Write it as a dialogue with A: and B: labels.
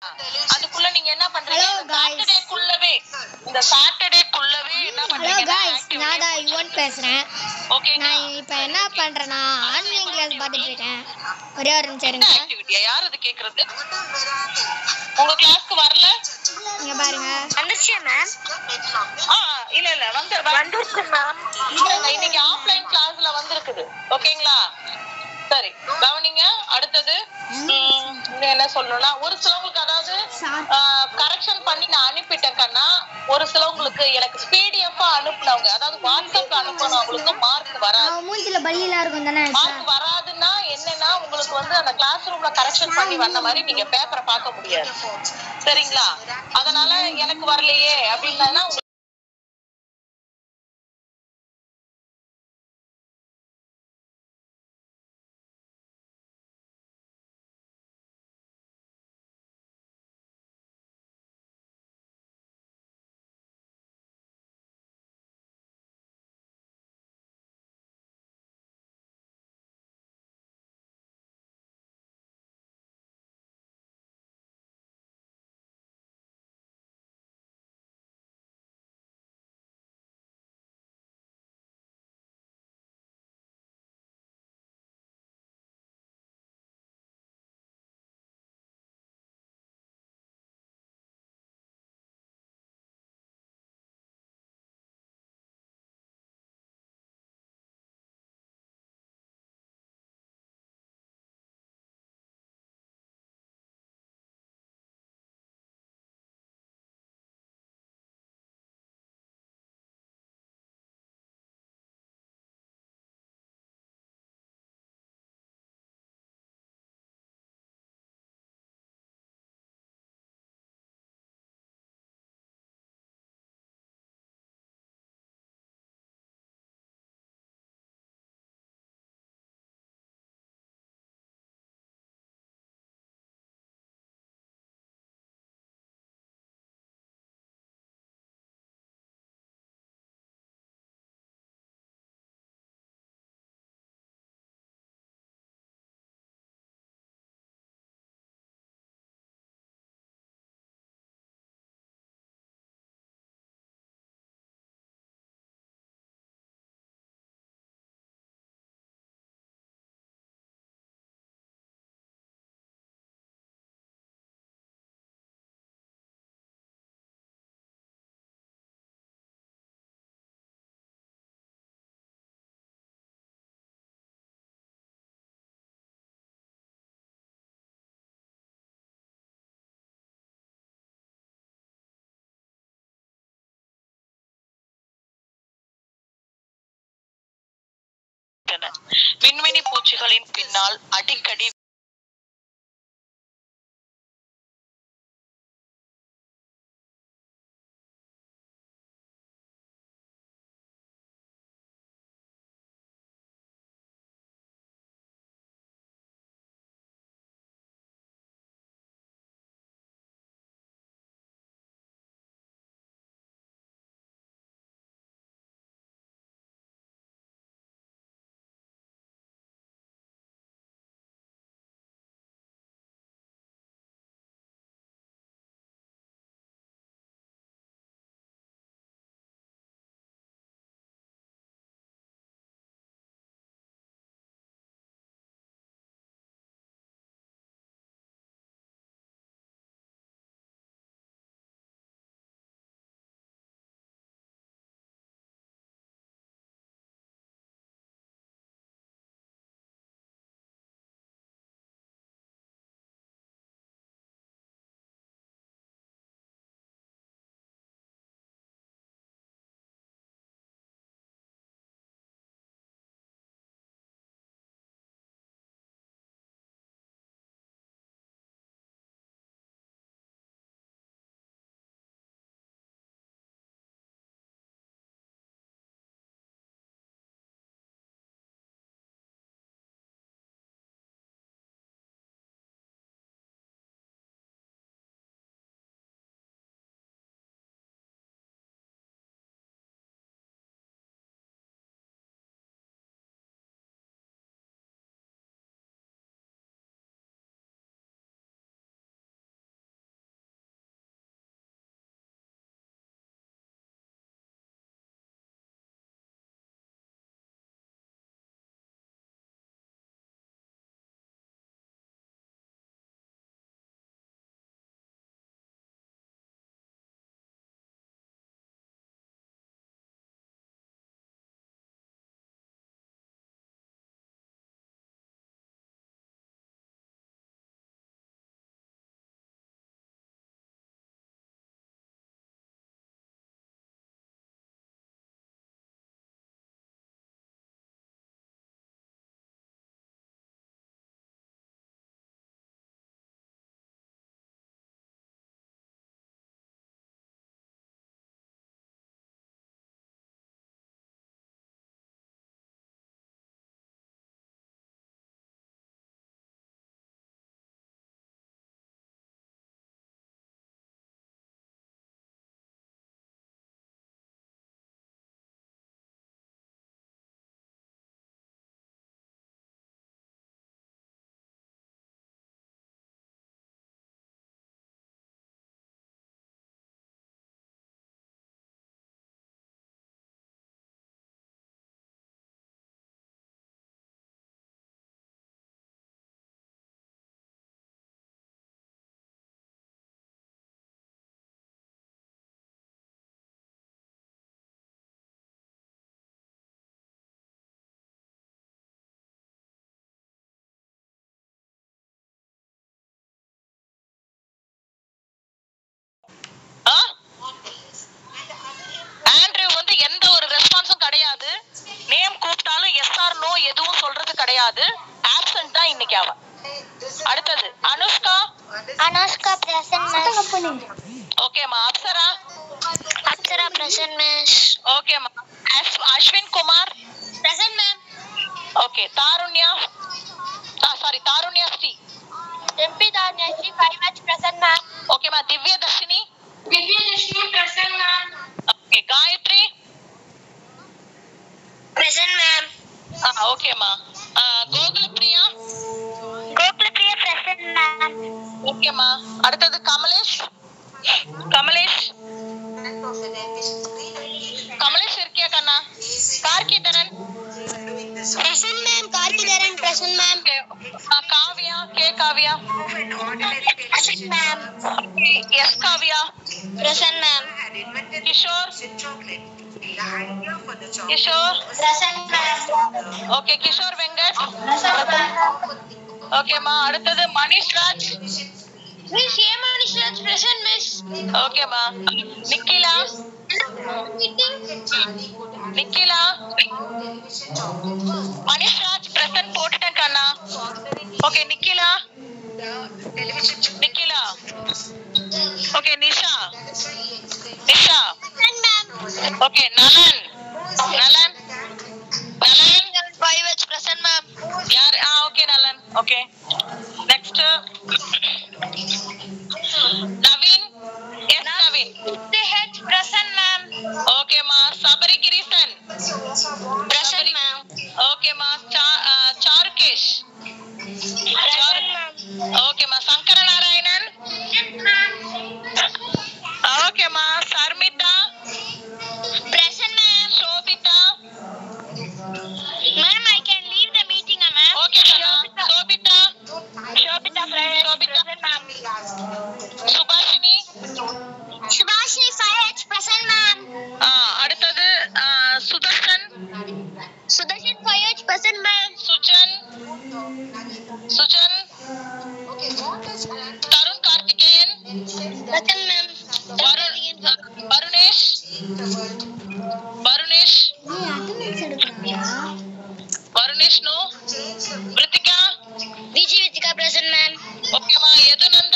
A: அதுக்குள்ள நீங்க என்ன பண்றீங்க
B: Hello,
A: இந்த
B: guys.
A: சாட்டர்டேக்குள்ளவே இந்த சாட்டர்டேக்குள்ளவே என்ன
B: ஹலோ
A: பண்றீங்க
B: காய்ஸ் நான் தான் யுவன் பேசுகிறேன்
A: ஓகேங்களா
B: நான் இப்போ என்ன பண்ணுறேன்னா ஆன்லைன் கிளாஸ் பார்த்துட்டு இருக்கேன் ஒரே ஒரு நிமிஷம்
A: என்ன
B: இருங்க
A: ஆக்டிவிட்டியா யார் அது கேக்குறது உங்க கிளாஸ்க்கு வரல
B: இங்கே பாருங்க
C: வந்துருச்சு மேம்
A: ஆ இல்ல இல்ல வந்து
C: வந்துருச்சு மேம்
A: இருங்க, இன்னைக்கு ஆஃப்லைன் கிளாஸ்ல வந்திருக்குது ஓகேங்களா சரி கவனிங்க அடுத்தது ம், இன்னும் என்ன சொல்லணும்னா ஒரு சிலவங்களுக்கு அதாவது கரெக்ஷன் பண்ணி நான் அனுப்பிட்டேன் கண்ணா ஒரு சிலவங்களுக்கு எனக்கு பிடிஎஃப் அனுப்புனவங்க அதாவது வாட்ஸ்அப்ல அனுப்புனவங்களுக்கு மார்க் வராது
B: அவன் மூஞ்சில பல்லிலாம் இருக்கும் தானே
A: மார்க் வராதுன்னா என்னன்னா உங்களுக்கு வந்து அந்த கிளாஸ் ரூம்ல கரெக்ஷன் பண்ணி வந்த மாதிரி நீங்க பேப்பரை பார்க்க முடியாது சரிங்களா அதனால எனக்கு வரலையே அப்படின்னா உங்களுக்கு விண்வெளி பூச்சிகளின் பின்னால் அடிக்கடி கிடையாது ஆப்சென்ட் தான் இன்னைக்கு அவ அடுத்தது அனுஷ்கா
C: அனுஷ்கா பிரசன்ட் மிஸ்
A: ஓகேம்மா அப்சரா
C: அப்சரா பிரசன்ட் மிஸ்
A: ஓகேம்மா அஸ்- Ashwin Kumar
C: present ma'am
A: okay Tarunya sorry Tarunya Sri
C: எம்பி Dhanyashree five match present ma'am
A: ஓகேம்மா Divya Dharshini
C: Divyalakshmi present ma'am
A: okay Gayathri
C: present ma'am
A: ஓகேம்மா கோகுல பிரியா
C: கோகுலப்பிரியா பிரசன்ட் மேம்
A: ஓகேம்மா அடுத்தது கமலேஷ் கமலேஷ் கமலேஷ் இருக்கியா கண்ணா Kargidharan
C: present ma'am Karthikaran present ma'am
A: Okay. ஆ, Kavya K Kavya
C: present ma'am
A: S Kavya
C: present ma'am
A: Kishore Kishore
C: present ma'am
A: okay Kishore Venkat ஓகேம்மா அடுத்தது மணிஷ் ராஜ்
C: மிஸ் ஏமனிஷ்ராஜ் பிரசன்ட் மிஸ்
A: ஓகேம்மா நிக்கிலா நிக்கிலா மணிஷ் ராஜ் பிரசன்ட் போட்டுட்டேன் கண்ணா okay Nikhila Nikhila okay Nisha Nisha
C: present ma'am
A: okay Nalan Nalan Nalan
C: five match present ma'am
A: யார் ஆ okay Nalan okay next Naveen S Naveen
C: H present ma'am
A: ஓகேம்மா சபரி கிரீசன்
C: பிரசன்ட் மேம்
A: ஓகேம்மா சா- ஆ, சாருகேஷ்
C: பிரசன்ட் மேம்
A: ஓகேம்மா சங்கர நாராயணன் ஓகேம்மா Sharmitha
C: present ma'am
A: Sobitha
C: ma'am I can leave the meeting ma'am
A: okay கண்ணா Sobitha
C: Shobitha
A: Sobitha Subashini
C: Subashini five H present ma'am
A: ஆ, அடுத்தது ஆ, Sudharshan
C: Sudharshan five H present ma'am
A: Sujan Sujan Tharun Karthikeyan
C: present ma'am
A: Varun Varunesh Varunesh Varunesh no Kiruthika
C: Viji Vijika present ma'am
A: ஓகேம்மா எதுநந்தன்